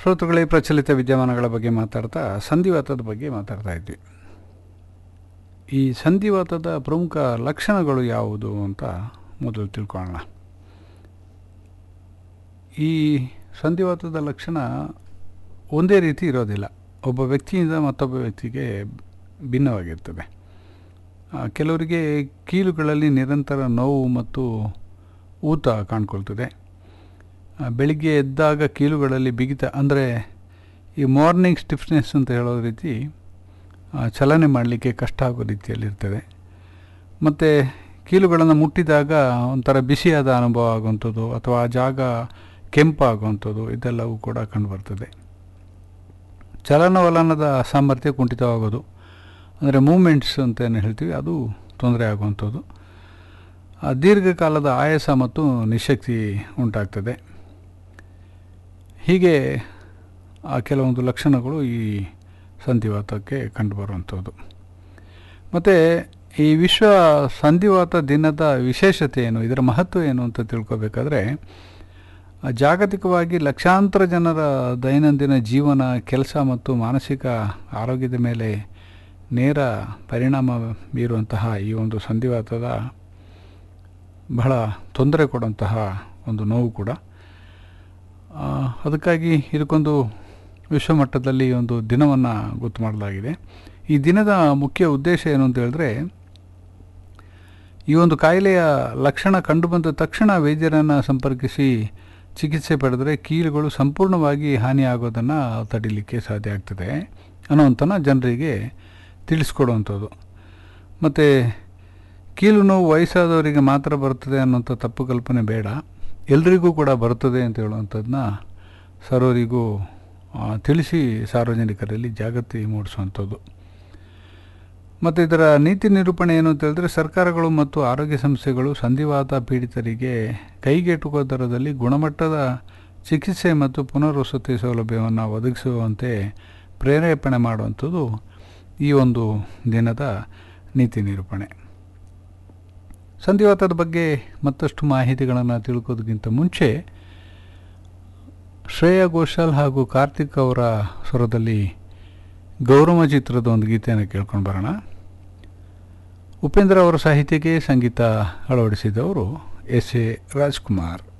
ಶ್ರೋತೃಗಳೇ ಪ್ರಚಲಿತ ವಿದ್ಯಮಾನಗಳ ಬಗ್ಗೆ ಮಾತಾಡ್ತಾ ಸಂಧಿವಾತದ ಬಗ್ಗೆ ಮಾತಾಡ್ತಾ ಇದ್ವಿ ಈ ಸಂಧಿವಾತದ ಪ್ರಮುಖ ಲಕ್ಷಣಗಳು ಯಾವುದು ಅಂತ ಮೊದಲು ತಿಳ್ಕೊಳ್ಳೋಣ ಈ ಸಂಧಿವಾತದ ಲಕ್ಷಣ ಒಂದೇ ರೀತಿ ಇರೋದಿಲ್ಲ ಒಬ್ಬ ವ್ಯಕ್ತಿಯಿಂದ ಮತ್ತೊಬ್ಬ ವ್ಯಕ್ತಿಗೆ ಭಿನ್ನವಾಗಿರ್ತದೆ ಆ, ಕೆಲವರಿಗೆ ಕೀಲುಗಳಲ್ಲಿ ನಿರಂತರ ನೋವು ಮತ್ತು ಊತ ಕಾಣ್ಕೊಳ್ತದೆ ಆ, ಬೆಳಿಗ್ಗೆ ಎದ್ದಾಗ ಕೀಲುಗಳಲ್ಲಿ ಬಿಗಿತ ಅಂದರೆ ಈ ಮಾರ್ನಿಂಗ್ ಸ್ಟಿಫ್ನೆಸ್ ಅಂತ ಹೇಳೋ ರೀತಿ ಆ, ಚಲನೆ ಮಾಡಲಿಕ್ಕೆ ಕಷ್ಟ ಆಗೋ ರೀತಿಯಲ್ಲಿರ್ತದೆ ಮತ್ತು ಕೀಲುಗಳನ್ನು ಮುಟ್ಟಿದಾಗ ಒಂಥರ ಬಿಸಿಯಾದ ಅನುಭವ ಆಗುವಂಥದ್ದು ಅಥವಾ ಆ ಜಾಗ ಕೆಂಪಾಗುವಂಥದ್ದು ಇದೆಲ್ಲವೂ ಕೂಡ ಕಂಡುಬರ್ತದೆ ಚಲನವಲನದ ಸಾಮರ್ಥ್ಯ ಕುಂಠಿತವಾಗೋದು ಅಂದರೆ ಮೂಮೆಂಟ್ಸ್ ಅಂತ ಏನು ಹೇಳ್ತೀವಿ ಅದು ತೊಂದರೆ ಆಗುವಂಥದ್ದು ಆ, ದೀರ್ಘಕಾಲದ ಆಯಾಸ ಮತ್ತು ನಿಶಕ್ತಿ ಉಂಟಾಗ್ತದೆ ಹೀಗೆ ಆ ಕೆಲವೊಂದು ಲಕ್ಷಣಗಳು ಈ ಸಂಧಿವಾತಕ್ಕೆ ಕಂಡುಬರುವಂಥದ್ದು ಮತ್ತು ಈ ವಿಶ್ವ ಸಂಧಿವಾತ ದಿನದ ವಿಶೇಷತೆ ಏನು ಇದರ ಮಹತ್ವ ಏನು ಅಂತ ತಿಳ್ಕೊಬೇಕಾದ್ರೆ ಆ, ಜಾಗತಿಕವಾಗಿ ಲಕ್ಷಾಂತರ ಜನರ ದೈನಂದಿನ ಜೀವನ ಕೆಲಸ ಮತ್ತು ಮಾನಸಿಕ ಆರೋಗ್ಯದ ಮೇಲೆ ನೇರ ಪರಿಣಾಮ ಬೀರುವಂತಹ ಈ ಒಂದು ಸಂಧಿವಾತದ ಬಹಳ ತೊಂದರೆ ಕೊಡುವಂತಹ ಒಂದು ನೋವು ಕೂಡ ಆ, ಅದಕ್ಕಾಗಿ ಇದಕ್ಕೊಂದು ವಿಶ್ವಮಟ್ಟದಲ್ಲಿ ಈ ಒಂದು ದಿನವನ್ನು ಗೊತ್ತು ಮಾಡಲಾಗಿದೆ ಈ ದಿನದ ಮುಖ್ಯ ಉದ್ದೇಶ ಏನು ಅಂತ ಹೇಳಿದ್ರೆ ಈ ಒಂದು ಕಾಯಿಲೆಯ ಲಕ್ಷಣ ಕಂಡುಬಂದ ತಕ್ಷಣ ವೈದ್ಯರನ್ನು ಸಂಪರ್ಕಿಸಿ ಚಿಕಿತ್ಸೆ ಪಡೆದರೆ ಕೀಲುಗಳು ಸಂಪೂರ್ಣವಾಗಿ ಹಾನಿಯಾಗೋದನ್ನು ತಡಿಲಿಕ್ಕೆ ಸಾಧ್ಯ ಆಗ್ತದೆ ಅನ್ನುವಂಥನ ಜನರಿಗೆ ತಿಳಿಸ್ಕೊಡುವಂಥದ್ದು ಮತ್ತು ಕೀಲು ನೋವು ವಯಸ್ಸಾದವರಿಗೆ ಮಾತ್ರ ಬರ್ತದೆ ಅನ್ನೋಂಥ ತಪ್ಪು ಕಲ್ಪನೆ ಬೇಡ ಎಲ್ರಿಗೂ ಕೂಡ ಬರ್ತದೆ ಅಂತ ಹೇಳುವಂಥದ್ದನ್ನ ಸರ್ವರಿಗೂ ಆ, ತಿಳಿಸಿ ಸಾರ್ವಜನಿಕರಲ್ಲಿ ಜಾಗೃತಿ ಮೂಡಿಸುವಂಥದ್ದು ಮತ್ತು ಇದರ ನೀತಿ ನಿರೂಪಣೆ ಏನು ಅಂತ ಹೇಳಿದ್ರೆ ಸರ್ಕಾರಗಳು ಮತ್ತು ಆರೋಗ್ಯ ಸಂಸ್ಥೆಗಳು ಸಂಧಿವಾತ ಪೀಡಿತರಿಗೆ ಕೈಗೆಟುಕುವ ದರದಲ್ಲಿ ಗುಣಮಟ್ಟದ ಚಿಕಿತ್ಸೆ ಮತ್ತು ಪುನರ್ವಸತಿ ಸೌಲಭ್ಯವನ್ನು ಒದಗಿಸುವಂತೆ ಪ್ರೇರೇಪಣೆ ಮಾಡುವಂಥದ್ದು ಈ ಒಂದು ದಿನದ ನೀತಿ ನಿರೂಪಣೆ ಸಂಧಿವಾತದ ಬಗ್ಗೆ ಮತ್ತಷ್ಟು ಮಾಹಿತಿಗಳನ್ನು ತಿಳ್ಕೋದಕ್ಕಿಂತ ಮುಂಚೆ ಶ್ರೇಯಾ ಘೋಷಾಲ್ ಹಾಗೂ ಕಾರ್ತಿಕ್ ಅವರ ಸ್ವರದಲ್ಲಿ ಗೌರವ ಚಿತ್ರದ ಒಂದು ಗೀತೆಯನ್ನು ಕೇಳ್ಕೊಂಡು ಬರೋಣ ಉಪೇಂದ್ರ ಅವರ ಸಾಹಿತ್ಯಕ್ಕೆ ಸಂಗೀತ ಅಳವಡಿಸಿದವರು ಎಸ್ ಎ ರಾಜ್ಕುಮಾರ್